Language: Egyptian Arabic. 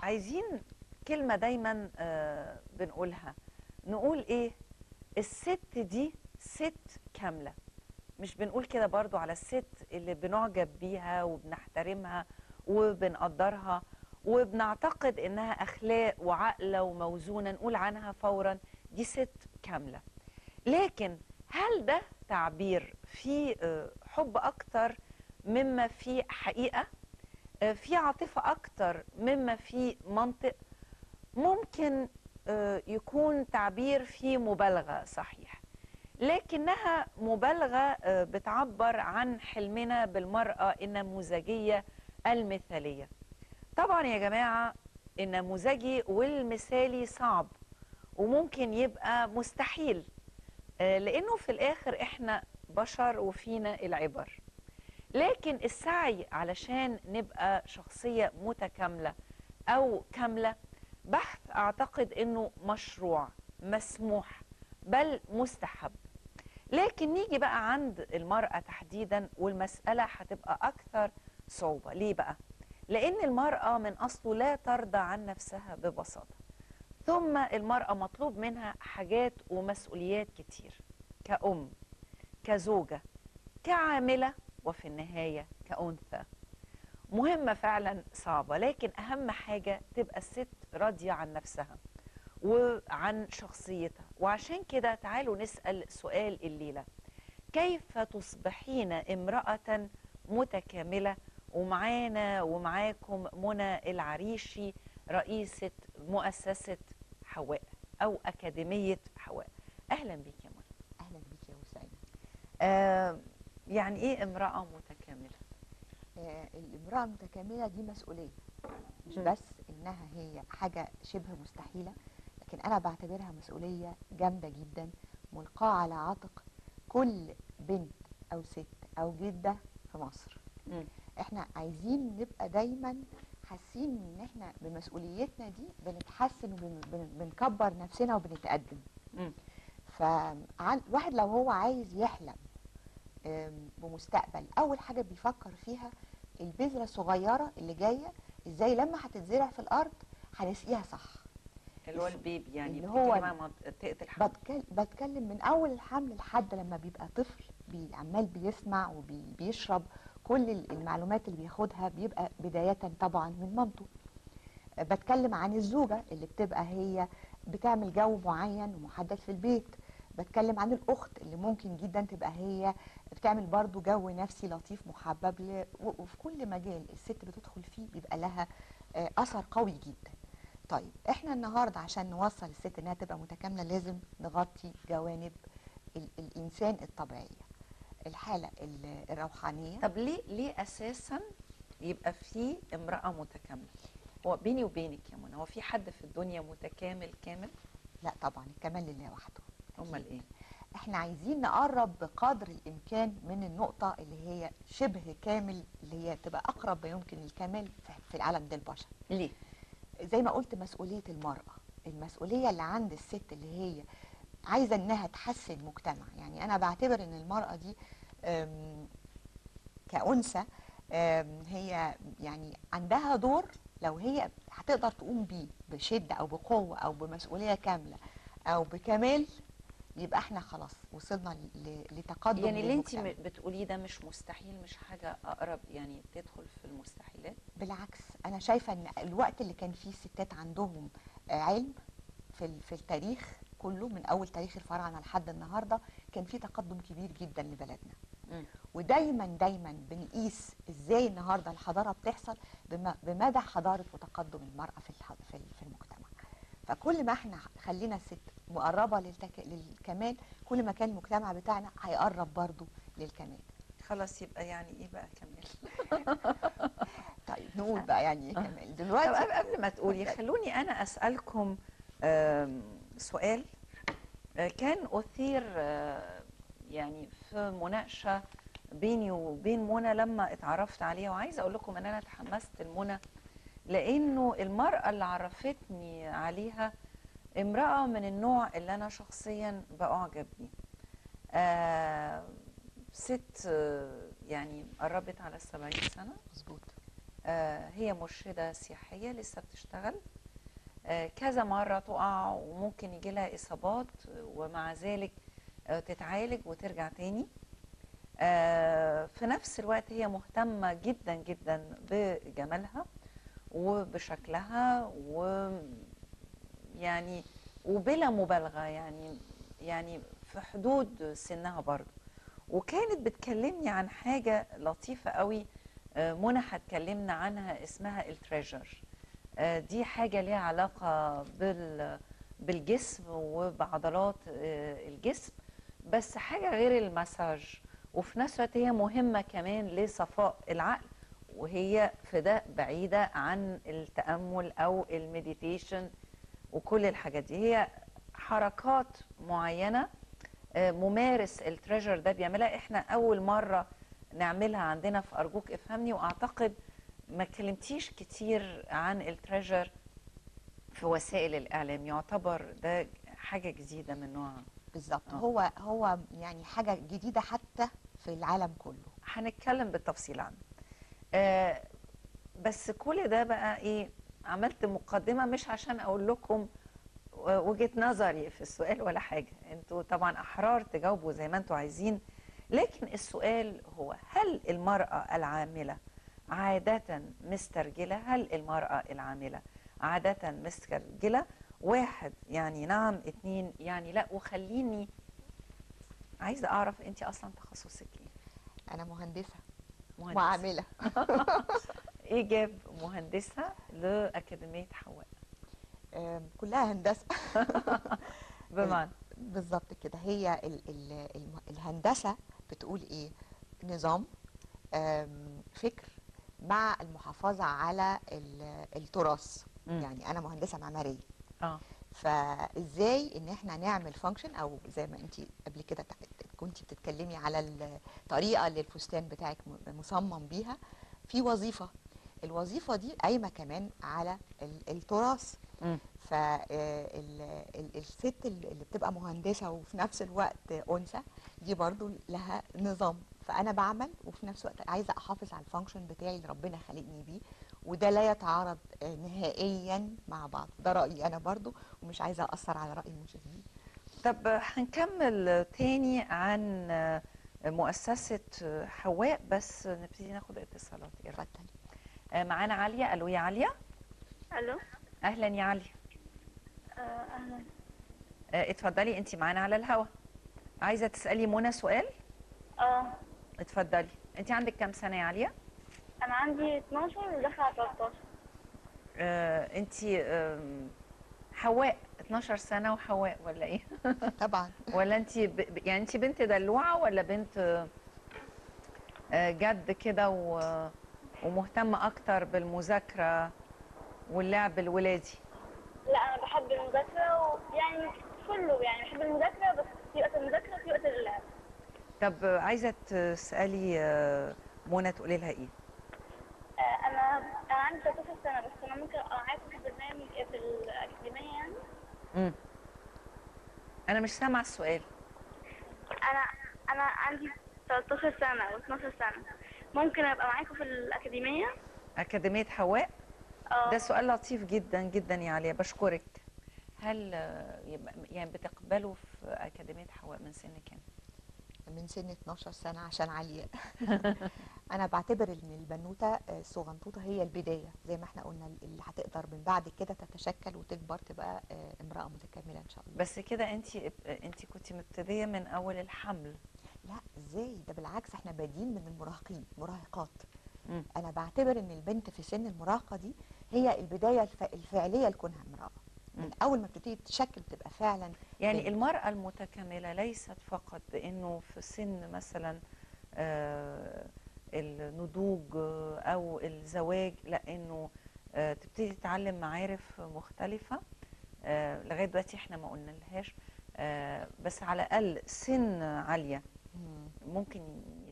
عايزين كلمة دايما آه، بنقولها نقول ايه الست دي ست كاملة مش بنقول كده برضو على الست اللي بنعجب بيها وبنحترمها وبنقدرها وبنعتقد انها اخلاق وعاقلة وموزونة نقول عنها فورا دي ست كاملة لكن هل ده تعبير فيه آه، حب اكتر مما فيه حقيقة آه، في عاطفة أكتر مما في منطق ممكن آه، يكون تعبير فيه مبالغة صحيح لكنها مبالغة آه، بتعبر عن حلمنا بالمرأة النموذجية المثالية طبعا يا جماعة النموذجي والمثالي صعب وممكن يبقى مستحيل آه، لأنه في الآخر إحنا بشر وفينا العبر لكن السعي علشان نبقى شخصية متكاملة أو كاملة بحث أعتقد أنه مشروع مسموح بل مستحب لكن نيجي بقى عند المرأة تحديدا والمسألة هتبقى أكثر صعوبة ليه بقى؟ لأن المرأة من أصله لا ترضى عن نفسها ببساطة ثم المرأة مطلوب منها حاجات ومسؤوليات كتير كأم كزوجة كعاملة وفي النهاية كأنثى مهمة فعلا صعبة لكن أهم حاجة تبقى الست راضية عن نفسها وعن شخصيتها وعشان كده تعالوا نسأل سؤال الليلة كيف تصبحين امرأة متكاملة ومعانا ومعاكم منى العريشي رئيسة مؤسسة حواء أو أكاديمية حواء أهلا بيك يا منى اهلا بيك يا وسام آه يعني إيه امرأة متكاملة؟ آه الامراه المتكامله دي مسؤوليه مش مم. بس انها هي حاجه شبه مستحيله لكن انا بعتبرها مسؤوليه جامده جدا ملقاه على عاتق كل بنت او ست او جده في مصر مم. احنا عايزين نبقى دايما حاسين ان احنا بمسؤوليتنا دي بنتحسن وبنكبر نفسنا وبنتقدم مم. فالواحد لو هو عايز يحلم آم، بمستقبل اول حاجه بيفكر فيها البذره الصغيره اللي جايه ازاي لما هتتزرع في الارض هنسقيها صح اللي هو البيبي يعني اللي هو بتتكلم عن منطقة الحمل بتكلم, بتكلم من اول الحمل لحد لما بيبقى طفل بي عمال بيسمع وبيشرب كل ال- المعلومات اللي بياخدها بيبقى بدايه طبعا من مامته آه، بتكلم عن الزوجه اللي بتبقى هي بتعمل جو معين ومحدد في البيت بتكلم عن الاخت اللي ممكن جدا تبقى هي بتعمل برضو جو نفسي لطيف محبب ل... و- وفي كل مجال الست بتدخل فيه بيبقى لها آه، اثر قوي جدا طيب احنا النهارده عشان نوصل الست انها تبقى متكامله لازم نغطي جوانب ال الانسان الطبيعيه الحاله ال- الروحانيه طب ليه ليه اساسا يبقى في امراه متكامله هو بيني وبينك يا منى هو في حد في الدنيا متكامل كامل لا طبعا الكمال لله وحده امال أكيد. ايه احنا عايزين نقرب بقدر الامكان من النقطه اللي هي شبه كامل اللي هي تبقى اقرب ما يمكن للكمال في- في العالم ده البشر ليه زي ما قلت مسؤوليه المراه المسؤوليه اللي عند الست اللي هي عايزه انها تحسن مجتمع يعني انا بعتبر ان المراه دي أم، كأنثى أم، هي يعني عندها دور لو هي هتقدر تقوم بيه بشده او بقوه او بمسؤوليه كامله او بكمال يبقى احنا خلاص وصلنا ل- لتقدم يعني اللي انت للمجتمع. بتقوليه ده مش مستحيل مش حاجه اقرب يعني تدخل في المستحيلات بالعكس انا شايفه ان الوقت اللي كان فيه الستات عندهم آه، علم في ال- في التاريخ كله من اول تاريخ الفراعنه لحد النهارده كان في تقدم كبير جدا لبلدنا مم. ودايما دايما بنقيس ازاي النهارده الحضاره بتحصل بم- بمدى حضاره وتقدم المراه في الح- في ال- في المجتمع فكل ما احنا خلينا الست مقربه للتك... للكمال كل ما كان المجتمع بتاعنا هيقرب برضو للكمال خلاص يبقى يعني ايه بقى كمال طيب نقول بقى يعني ايه كمال طب دلوقتي قبل- قبل ما تقولي خلوني انا اسالكم آم، سؤال آه، كان اثير آه، يعني في مناقشه بيني وبين منى لما اتعرفت عليها وعايزه اقول لكم ان انا اتحمست لمنى لانه المراه اللي عرفتني عليها امراه من النوع اللي انا شخصيا باعجب بيه آه ست آه، يعني قربت على السبعين سنه مظبوط آه، هي مرشدة سياحية لسه بتشتغل آه، كذا مرة تقع وممكن يجي لها إصابات ومع ذلك آه، تتعالج وترجع تاني آه، في نفس الوقت هي مهتمة جدا جدا بجمالها وبشكلها و يعني وبلا مبالغة يعني يعني في حدود سنها برضو وكانت بتكلمني عن حاجة لطيفة قوي آه، منى هتكلمنا عنها اسمها التريجر آه، دي حاجة ليها علاقة بال بالجسم وبعضلات آه، الجسم بس حاجة غير المساج وفي نفس الوقت هي مهمة كمان لصفاء العقل وهي في ده بعيدة عن التأمل أو المديتيشن وكل الحاجات دي هي حركات معينة آه، ممارس التريجر ده بيعملها احنا أول مرة نعملها عندنا في أرجوك افهمني وأعتقد ما كلمتيش كتير عن التريجر في وسائل الإعلام يعتبر ده حاجة جديدة من نوعها بالظبط آه. هو هو يعني حاجه جديده حتى في العالم كله هنتكلم بالتفصيل عنه آه بس كل ده بقى ايه عملت مقدمة مش عشان اقول لكم وجهة نظري في السؤال ولا حاجة انتوا طبعا احرار تجاوبوا زي ما انتوا عايزين لكن السؤال هو هل المرأة العاملة عادة مسترجلة هل المرأة العاملة عادة مسترجلة واحد يعني نعم اتنين يعني لا وخليني عايزة اعرف انت اصلا تخصصك ايه انا مهندسه مهندسة. وعامله ايه جاب مهندسه لاكاديميه حواء آم، كلها هندسه بمعنى بالظبط كده هي ال ال الم- الهندسه بتقول ايه نظام آم، فكر مع المحافظه على ال- التراث مم. يعني انا مهندسه معماريه اه فازاي ان احنا نعمل فانكشن او زي ما انت قبل كده كنت بتتكلمي على الطريقه اللي الفستان بتاعك م- مصمم بيها في وظيفه الوظيفه دي قايمه كمان على ال- التراث مم. فالست اللي بتبقى مهندسه وفي نفس الوقت انثى دي برضو لها نظام فانا بعمل وفي نفس الوقت عايزه احافظ على الفانكشن بتاعي اللي ربنا خلقني بيه وده لا يتعارض آه، نهائيا مع بعض ده رايي انا برضو ومش عايزه اثر على راي المشاهدين طب هنكمل تاني عن مؤسسه حواء بس نبتدي ناخد اتصالات ايه رأيك؟ اتفضلي آه، معانا عاليه الو يا عاليه الو اهلا يا عاليه آه، اهلا آه، اتفضلي انت معانا على الهوا عايزه تسالي منى سؤال اه اتفضلي انت عندك كام سنه يا عاليه انا عندي 12 وداخله على 13 آه، انت آم، حواء 12 سنه وحواء ولا ايه طبعا ولا انت ب... ب- يعني انت بنت دلوعه ولا بنت آه، جد كده و... ومهتمه اكتر بالمذاكره واللعب الولادي لا انا بحب المذاكره ويعني كله يعني بحب المذاكره بس في وقت المذاكره وفي وقت اللعب طب آه، عايزه تسالي آه، منى تقولي لها ايه آه، انا انا عندي 13 سنه بس انا ممكن ابقى معاكم في البرنامج في الاكاديميه يعني مم. انا مش سامعه السؤال انا انا عندي 13 سنه و12 سنه ممكن ابقى معاكم في الاكاديميه اكاديميه حواء اه ده سؤال لطيف جدا جدا يا عليا بشكرك هل آه، يبقى- يعني بتقبلوا في اكاديميه حواء من سن كام من سن 12 سنه عشان عاليه انا بعتبر ان البنوته آه، الصغنطوطه هي البدايه زي ما احنا قلنا اللي هتقدر من بعد كده تتشكل وتكبر تبقى آه، امراه متكامله ان شاء الله بس كده انت انت كنت مبتديه من اول الحمل لا ازاي ده بالعكس احنا بادين من المراهقين مراهقات مم. انا بعتبر ان البنت في سن المراهقه دي هي البدايه الف... الفعليه لكونها امراه مم. من اول ما بتبتدي تشكل بتبقى فعلا يعني بنت. المرأة المتكاملة ليست فقط بأنه في سن مثلا آه، النضوج آه، أو الزواج لا أنه آه، تبتدي تتعلم معارف مختلفة آه، لغاية دلوقتي احنا ما قلنا لهاش آه، بس على الأقل سن عالية مم. ممكن